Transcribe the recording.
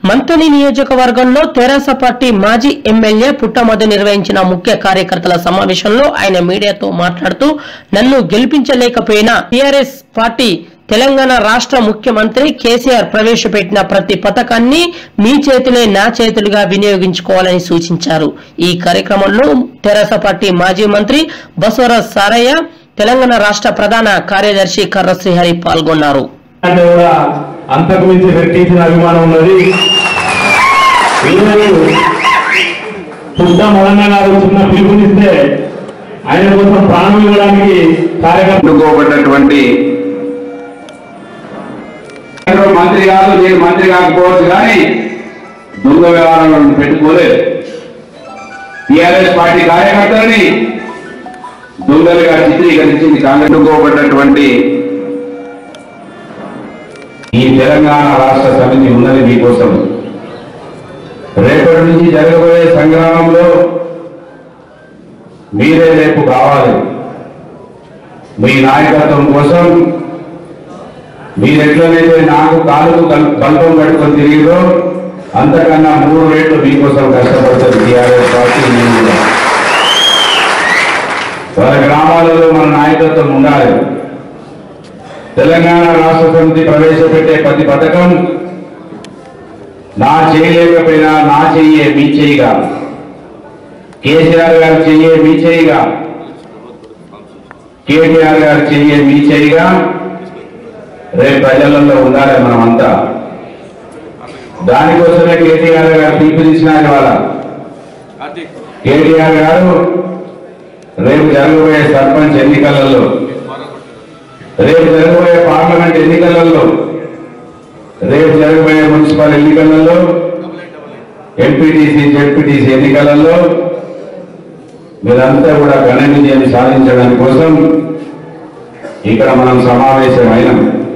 మంతని నియోజకవర్గంలో తెరాస పార్టీ మాజీ ఎమ్మెల్యే పుట్టమధు నిర్వహించిన ముఖ్య కార్యకర్తల సమావేశంలో ఆయన మీడియాతో మాట్లాడుతూ నన్ను గెలిపించలేకపోయినా టీఆర్ఎస్ పార్టీ తెలంగాణ రాష్ట్ర ముఖ్యమంత్రి కేసీఆర్ ప్రవేశపెట్టిన ప్రతి పథకాన్ని మీ చేతులే నా చేతులుగా వినియోగించుకోవాలని సూచించారు ఈ కార్యక్రమంలో తెరాస పార్టీ మాజీ మంత్రి బసవరాజ్ సారయ్య తెలంగాణ రాష్ట్ర ప్రధాన కార్యదర్శి కర్ర శ్రీహరి పాల్గొన్నారు అంటే కూడా అంతకు మించి రెట్టించిన అభిమానం ఉన్నది ఈరోజు పుట్ట మదన్న గారు చిన్న పిలుపునిస్తే ఆయన కోసం ప్రాణం ఇవ్వడానికి కార్యకర్త ఎన్నుకోబడ్డటువంటి మంత్రి కాదు నేను మంత్రి కాకపోవచ్చు కానీ దొంగ వ్యవహారాలను పెట్టుకోలేదు టిఆర్ఎస్ పార్టీ కార్యకర్తలని దొంగలుగా చిత్రీకరించింది కాంగ్రెస్ ఎన్నుకోబడ్డటువంటి ఈ తెలంగాణ రాష్ట్ర సమితి ఉన్నది మీకోసం రేపటి నుంచి జరగబోయే సంగ్రామంలో మీరే రేపు కావాలి మీ నాయకత్వం కోసం మీరు ఎట్లనైతే నాకు కాలుకు కల్- కల్పం కట్టుకొని తిరిగిరో అంతకన్నా మూడు రేట్లు మీకోసం కష్టపడుతుంది టీఆర్ఎస్ పార్టీ నేను కూడా. వాళ్ళ గ్రామాలలో మన నాయకత్వం ఉండాలి తెలంగాణ రాష్ట్ర సమితి ప్రవేశపెట్టే ప్రతి పథకం నా చేయలేకపోయినా నా చెయ్యే మీ చెయ్యిగా కేసీఆర్ గారు చెయ్యే మీ చెయ్యిగా కేటీఆర్ గారు చెయ్యే మీ చెయ్యిగా రేపు ప్రజలలో ఉండాలి మనమంతా దానికోసమే కేటీఆర్ గారు పిలుపునిచ్చినారు ఇవాళ కేటీఆర్ గారు రేపు జరగబోయే సర్పంచ్ ఎన్నికలలో రేపు జరగబోయే పార్లమెంట్ ఎన్నికలలో రేపు జరగబోయే మున్సిపల్ ఎన్నికలలో ఎంపీటీసీ జెడ్పీటీసీ ఎన్నికలలో మీరంతా కూడా ఘన విజయం సాధించడానికి కోసం ఇక్కడ మనం సమావేశమైనాం